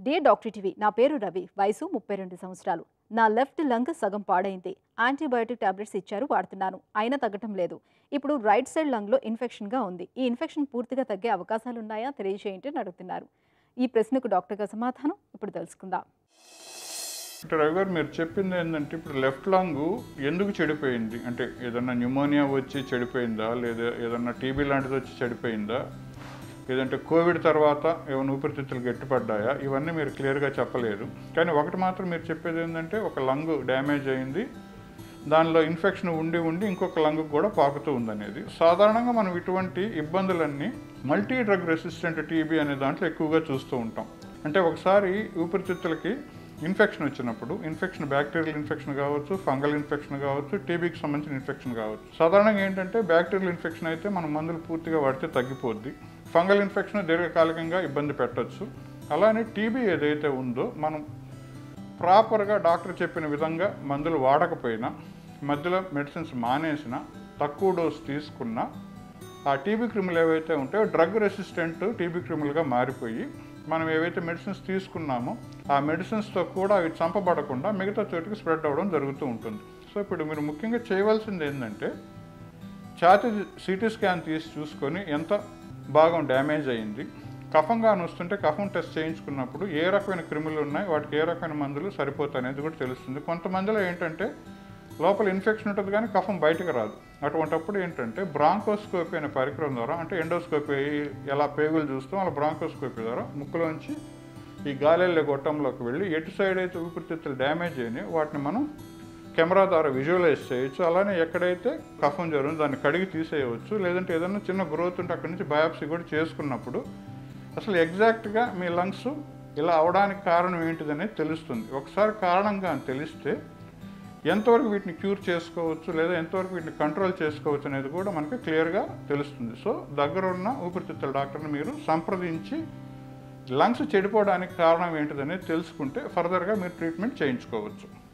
day doctor TV నా పేరు రవి వయసు ముప్పై రెండు సంవత్సరాలు నా లెఫ్ట్ లంగ్ సగం పాడైంది యాంటీబయాటిక్ టాబ్లెట్స్ ఇచ్చారు వాడుతున్నాను అయినా తగ్గటం లేదు ఇప్పుడు రైట్ సైడ్ లంగ్లో ఇన్ఫెక్షన్గా ఉంది ఈ ఇన్ఫెక్షన్ పూర్తిగా తగ్గే అవకాశాలు ఉన్నాయా తెలియజేయండి అని అడుగుతున్నారు ఈ ప్రశ్నకు డాక్టర్ గారి సమాధానం ఇప్పుడు తెలుసుకుందాం అంటే రవి గారు మీరు చెప్పింది ఏంటంటే ఇప్పుడు లెఫ్ట్ లంగ్ ఎందుకు చెడిపోయింది అంటే ఏదన్నా న్యూమోనియా వచ్చి చెడిపోయిందా లేదా ఏదన్నా టీబీ లాంటిది వచ్చి చెడిపోయిందా లేదంటే కోవిడ్ తర్వాత ఏమైనా ఊపిరితిత్తులు గట్టిపడ్డాయా ఇవన్నీ మీరు క్లియర్గా చెప్పలేదు కానీ ఒకటి మాత్రం మీరు చెప్పేది ఏంటంటే ఒక లంగ్ డ్యామేజ్ అయింది దానిలో ఇన్ఫెక్షన్ ఉండి ఉండి ఇంకొక లంగ్ కూడా పాకుతూ ఉందనేది సాధారణంగా మనం ఇటువంటి ఇబ్బందులన్నీ మల్టీ డ్రగ్ రెసిస్టెంట్ టీబీ అనే దాంట్లో ఎక్కువగా చూస్తూ ఉంటాం అంటే ఒకసారి ఊపిరితిత్తులకి ఇన్ఫెక్షన్ వచ్చినప్పుడు ఇన్ఫెక్షన్ బ్యాక్టీరియల్ ఇన్ఫెక్షన్ కావచ్చు ఫంగల్ ఇన్ఫెక్షన్ కావచ్చు టీబీకి సంబంధించిన ఇన్ఫెక్షన్ కావచ్చు సాధారణంగా ఏంటంటే బ్యాక్టీరియల్ ఇన్ఫెక్షన్ అయితే మనం మందులు పూర్తిగా వాడితే తగ్గిపోద్ది ఫంగల్ ఇన్ఫెక్షన్ దీర్ఘకాలికంగా ఇబ్బంది పెట్టొచ్చు అలానే టీబీ ఏదైతే ఉందో మనం ప్రాపర్గా డాక్టర్ చెప్పిన విధంగా మందులు వాడకపోయినా మధ్యలో మెడిసిన్స్ మానేసిన తక్కువ డోస్ తీసుకున్నా ఆ టీబీ క్రిములు ఏవైతే ఉంటాయో డ్రగ్ రెసిస్టెంట్ టీబీ క్రిములుగా మారిపోయి మనం ఏవైతే మెడిసిన్స్ తీసుకున్నామో ఆ మెడిసిన్స్తో కూడా అవి చంపబడకుండా మిగతా చోటుకి స్ప్రెడ్ అవ్వడం జరుగుతూ ఉంటుంది సో ఇప్పుడు మీరు ముఖ్యంగా చేయవలసింది ఏంటంటే ఛాతీ సిటీ స్కాన్ తీసి చూసుకొని ఎంత భాగం డ్యామేజ్ అయింది కఫంగా వస్తుంటే కఫం టెస్ట్ చేయించుకున్నప్పుడు ఏ రకమైన క్రిములు ఉన్నాయి వాటికి ఏ రకమైన మందులు సరిపోతాయి అనేది కూడా తెలుస్తుంది కొంతమందిలో ఏంటంటే లోపల ఇన్ఫెక్షన్ ఉంటుంది కానీ కఫం బయటకు రాదు అటువంటప్పుడు ఏంటంటే బ్రాంకోస్కోపీ అనే పరికరం ద్వారా అంటే ఎండోస్కోపీ ఎలా పేగులు చూస్తాం అలా బ్రాంకోస్కోపీ ద్వారా ముక్కులోంచి ఈ గాలిళ్ళ గొట్టంలోకి వెళ్ళి ఎటు సైడ్ అయితే ఊపిరితిత్తులు డ్యామేజ్ అయినాయి వాటిని మనం కెమెరా ద్వారా విజువలైజ్ చేయొచ్చు అలానే ఎక్కడైతే కఫం జరుగుతుందో దాన్ని కడిగి తీసేయవచ్చు లేదంటే ఏదైనా చిన్న గ్రోత్ ఉంటే అక్కడి నుంచి బయాప్సీ కూడా చేసుకున్నప్పుడు అసలు ఎగ్జాక్ట్గా మీ లంగ్స్ ఇలా అవడానికి కారణం ఏంటిదనేది తెలుస్తుంది ఒకసారి కారణంగా అని తెలిస్తే ఎంతవరకు వీటిని క్యూర్ చేసుకోవచ్చు లేదా ఎంతవరకు వీటిని కంట్రోల్ చేసుకోవచ్చు అనేది కూడా మనకి క్లియర్గా తెలుస్తుంది సో దగ్గర ఉన్న ఊపిరితిత్తుల డాక్టర్ని మీరు సంప్రదించి లంగ్స్ చెడిపోవడానికి కారణం ఏంటిదనేది తెలుసుకుంటే ఫర్దర్గా మీరు ట్రీట్మెంట్ చేయించుకోవచ్చు